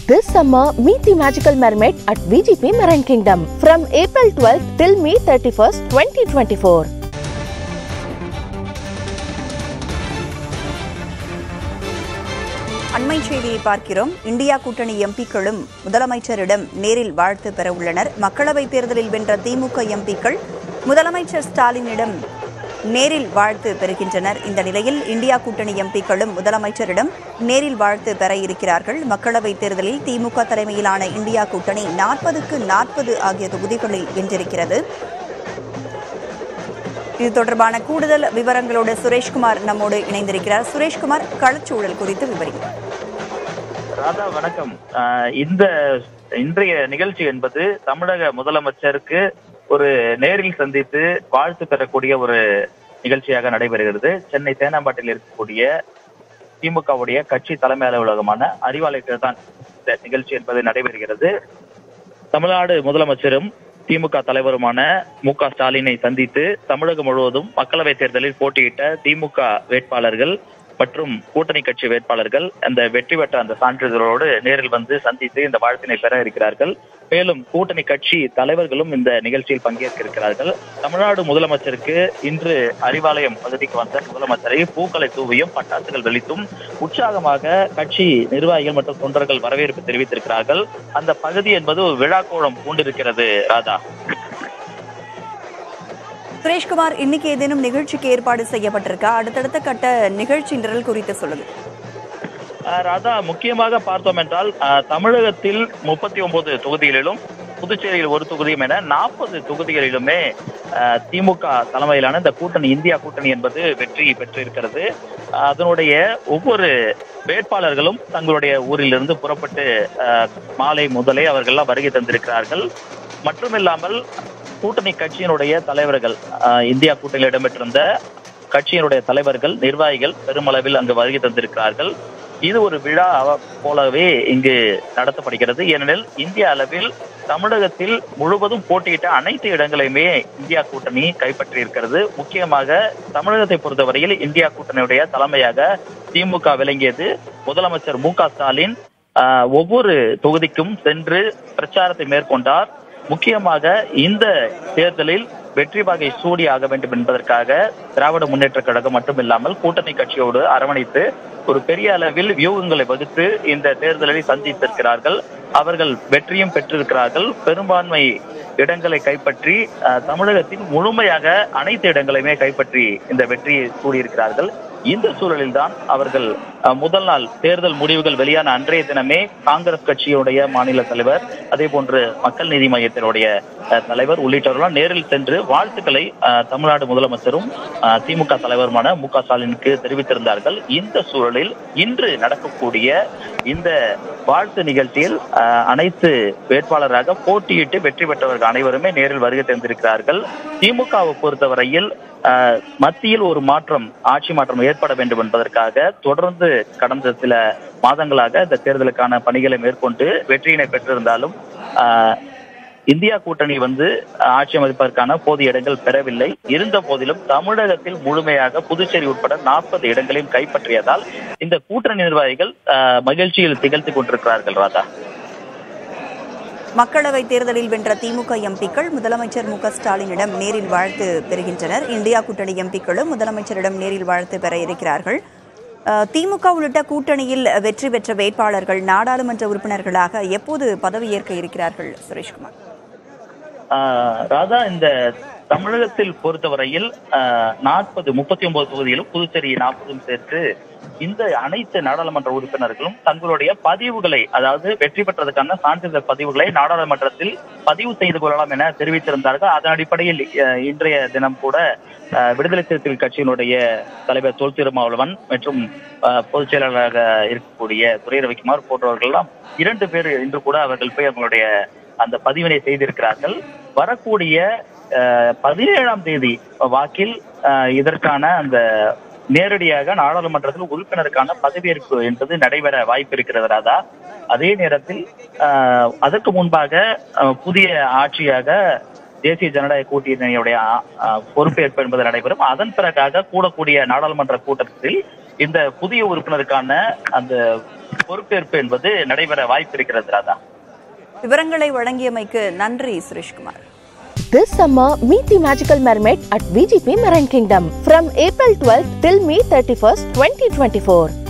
This summer, meet the magical mermaid at VGP Marine Kingdom from April 12th till May 31st, 2024. அண்மை செய்தியை பார்க்கிறோம் India கூட்டணி எம்பிக்களும் முதலமைச்சரிடம் நேரில் வாழ்த்து பெற உள்ளனர் மக்களவைத் தேர்தலில் வென்ற திமுக எம்பிக்கள் முதலமைச்சர் ஸ்டாலினிடம் நேரில் வாழ்த்து பெறுகின்றனர் இந்த நிலையில் இந்தியா கூட்டணி எம்பிக்களும் முதலமைச்சரிடம் நேரில் வாழ்த்து பெற இருக்கிறார்கள் மக்களவைத் தேர்தலில் திமுக தலைமையிலான இந்தியா கூட்டணி நாற்பதுக்கு நாற்பது ஆகிய தொகுதிகளில் வென்றிருக்கிறது இது தொடர்பான கூடுதல் விவரங்களோடு சுரேஷ்குமார் நம்மோடு இணைந்திருக்கிறார் சுரேஷ்குமார் களச்சூழல் குறித்து விவரிக்கிறார் ராதா வணக்கம் ஆஹ் இந்த இன்றைய நிகழ்ச்சி என்பது தமிழக முதலமைச்சருக்கு ஒரு நேரில் சந்தித்து வாழ்த்து பெறக்கூடிய ஒரு நிகழ்ச்சியாக நடைபெறுகிறது சென்னை தேனாம்பாட்டில் இருக்கக்கூடிய திமுகவுடைய கட்சி தலைமை அலுவலகமான அறிவாலயத்தில் தான் இந்த நிகழ்ச்சி என்பது நடைபெறுகிறது தமிழ்நாடு முதலமைச்சரும் திமுக தலைவருமான மு க ஸ்டாலினை சந்தித்து தமிழகம் முழுவதும் மக்களவைத் தேர்தலில் போட்டியிட்ட திமுக வேட்பாளர்கள் மற்றும் கூட்டணி கட்சி வேட்பாளர்கள் அந்த வெற்றி பெற்ற அந்த சான்றிதழோடு நேரில் வந்து சந்தித்து இந்த வாழ்த்தினை பெற இருக்கிறார்கள் மேலும் கூட்டணி கட்சி தலைவர்களும் இந்த நிகழ்ச்சியில் பங்கேற்க இருக்கிறார்கள் தமிழ்நாடு முதலமைச்சருக்கு இன்று அறிவாலயம் பகுதிக்கு வந்த முதலமைச்சரை பூக்களை தூவியும் பட்டாசுகள் வெடித்தும் உற்சாகமாக கட்சி நிர்வாகிகள் மற்றும் தொண்டர்கள் வரவேற்பு தெரிவித்திருக்கிறார்கள் அந்த பகுதி என்பது ஒரு விழாக்கோளம் பூண்டிருக்கிறது ராதா சுரேஷ்குமார் இன்னைக்கு ஏதேனும் நிகழ்ச்சிக்கு ஏற்பாடு செய்யப்பட்டிருக்கா அடுத்தடுத்த கட்ட நிகழ்ச்சி நிரல் குறித்து சொல்லுங்க ஆஹ் ராதா முக்கியமாக பார்த்தோம் என்றால் ஆஹ் தமிழகத்தில் முப்பத்தி ஒன்பது தொகுதிகளிலும் புதுச்சேரியில் ஒரு தொகுதியும் என நாற்பது தொகுதிகளிலுமே ஆஹ் திமுக தலைமையிலான இந்த கூட்டணி இந்தியா கூட்டணி என்பது வெற்றி பெற்றிருக்கிறது ஆஹ் அதனுடைய ஒவ்வொரு வேட்பாளர்களும் தங்களுடைய ஊரிலிருந்து புறப்பட்டு ஆஹ் மாலை முதலே அவர்கள்லாம் வருகை தந்திருக்கிறார்கள் மட்டுமில்லாமல் கூட்டணி கட்சியினுடைய தலைவர்கள் ஆஹ் இந்தியா கூட்டணியில் இடம்பெற்றிருந்த கட்சியினுடைய தலைவர்கள் நிர்வாகிகள் பெருமளவில் அங்கு வருகை தந்திருக்கிறார்கள் இது ஒரு விழா போலவே இங்கு நடத்தப்படுகிறது ஏனெனில் இந்திய அளவில் தமிழகத்தில் முழுவதும் போட்டியிட்ட அனைத்து இடங்களையுமே இந்தியா கூட்டணி கைப்பற்றி இருக்கிறது முக்கியமாக தமிழகத்தை பொறுத்தவரையில் இந்தியா கூட்டணியுடைய தலைமையாக திமுக விளங்கியது முதலமைச்சர் மு க ஸ்டாலின் ஆஹ், ஒவ்வொரு தொகுதிக்கும் சென்று பிரச்சாரத்தை மேற்கொண்டார் முக்கியமாக இந்த தேர்தலில் வெற்றி வகை சூடி ஆக வேண்டும் என்பதற்காக திராவிட முன்னேற்ற கழகம் மட்டுமில்லாமல் கூட்டணி கட்சியோடு அரவணைத்து ஒரு பெரிய அளவில் வியூகங்களை வகுத்து இந்த தேர்தலை சந்தித்திருக்கிறார்கள் அவர்கள் வெற்றியும் பெற்றிருக்கிறார்கள் பெரும்பான்மை இடங்களை கைப்பற்றி அஹ், தமிழகத்தின் முழுமையாக அனைத்து இடங்களையுமே கைப்பற்றி இந்த வெற்றியை சூடியிருக்கிறார்கள் இந்த சூழலில் தான் அவர்கள் அஹ், முதல் நாள் தேர்தல் முடிவுகள் வெளியான அன்றைய தினமே காங்கிரஸ் கட்சியுடைய மாநில தலைவர் அதே போன்று மக்கள் நீதி மையத்தினுடைய அஹ், தலைவர் உள்ளிட்டவர்களாம் நேரில் சென்று வாழ்த்துக்களை அஹ், தமிழ்நாடு முதலமைச்சரும் அஹ், திமுக தலைவருமான மு க ஸ்டாலினுக்கு தெரிவித்திருந்தார்கள் இந்த சூழலில் இன்று நடக்கக்கூடிய இந்த வாழ்த்து நிகழ்ச்சியில் அஹ், அனைத்து வேட்பாளராக போட்டியிட்டு வெற்றி பெற்றவர்கள் அனைவருமே நேரில் வருகை தந்திருக்கிறார்கள் திமுகவை பொறுத்தவரையில் அஹ், மத்தியில் ஒரு மாற்றம் ஆட்சி மாற்றம் ஏற்பட வேண்டும் என்பதற்காக தொடர்ந்து கடந்த சில மாதங்களாக இந்த தேர்தலுக்கான பணிகளை மேற்கொண்டு வெற்றியினை பெற்றிருந்தாலும் அஹ், இந்தியா கூட்டணி வந்து அஹ், ஆட்சி அமைப்பதற்கான போதிய இடங்கள் பெறவில்லை இருந்த போதிலும் தமிழகத்தில் முழுமையாக புதுச்சேரி உட்பட நாற்பது இடங்களையும் கைப்பற்றியதால் இந்த கூட்டணி நிர்வாகிகள் அஹ், மகிழ்ச்சியில் திகழ்த்து கொண்டிருக்கிறார்கள் ராதா மக்களவைத் தேர்தலில் வென்ற திமுக எம்பிக்கள் முதலமைச்சர் மு க ஸ்டாலினிடம் நேரில் வாழ்த்து பெறுகின்றனர் இந்தியா கூட்டணி எம்பிக்களும் முதலமைச்சரிடம் நேரில் வாழ்த்து பெற இருக்கிறார்கள் அஹ், திமுக உள்ளிட்ட கூட்டணியில் வெற்றி பெற்ற வேட்பாளர்கள் நாடாளுமன்ற உறுப்பினர்களாக எப்போது பதவியேற்க இருக்கிறார்கள் சுரேஷ்குமார் ஆஹ் ராதா இந்த தமிழகத்தில் பொறுத்தவரையில் நாற்பது முப்பத்தி ஒன்பது தொகுதிகளும் புதுச்சேரி நாற்பதும் சேர்த்து இந்த அனைத்து நாடாளுமன்ற உறுப்பினர்களும் தங்களுடைய பதிவுகளை அதாவது வெற்றி பெற்றதுக்கான சான்றிதழ் பதிவுகளை நாடாளுமன்றத்தில் பதிவு செய்து கொள்ளலாம் என தெரிவித்திருந்தார்கள் அதன் அடிப்படையில் அஹ், இன்றைய தினம் கூட அஹ், விடுதலை சிறுத்தைகள் கட்சியினுடைய தலைவர் தொல் திருமாவளவன் மற்றும் அஹ், பொதுச் செயலாளராக இருக்கக்கூடிய துரை ரவிக்குமார் போன்றவர்கள் எல்லாம் இரண்டு பேர் இன்று கூட அவர்கள் போய் அவங்களுடைய அந்த பதிவினை செய்திருக்கிறார்கள் வரக்கூடிய அஹ், பதினேழாம் தேதி வாக்கில் அஹ், இதற்கான அந்த நேரடியாக நாடாளுமன்றத்தில் உறுப்பினருக்கான பதவியேற்பு என்பது நடைபெற வாய்ப்பு இருக்கிறது ராதா அதே நேரத்தில் அஹ், அதற்கு முன்பாக அஹ், புதிய ஆட்சியாக தேசிய ஜனநாயக கூட்டணியுடைய அஹ், பொறுப்பேற்பு என்பது நடைபெறும் அதன் பிறகாக கூடக்கூடிய நாடாளுமன்ற கூட்டத்தில் இந்த புதிய உறுப்பினருக்கான அந்த பொறுப்பேற்பு என்பது நடைபெற வாய்ப்பு இருக்கிறது ராதா விவரங்களை வழங்கியமைக்கு நன்றி Sureshkumar This summer, meet the magical mermaid at VGP Marine Kingdom from April 12th till May 31st, 2024.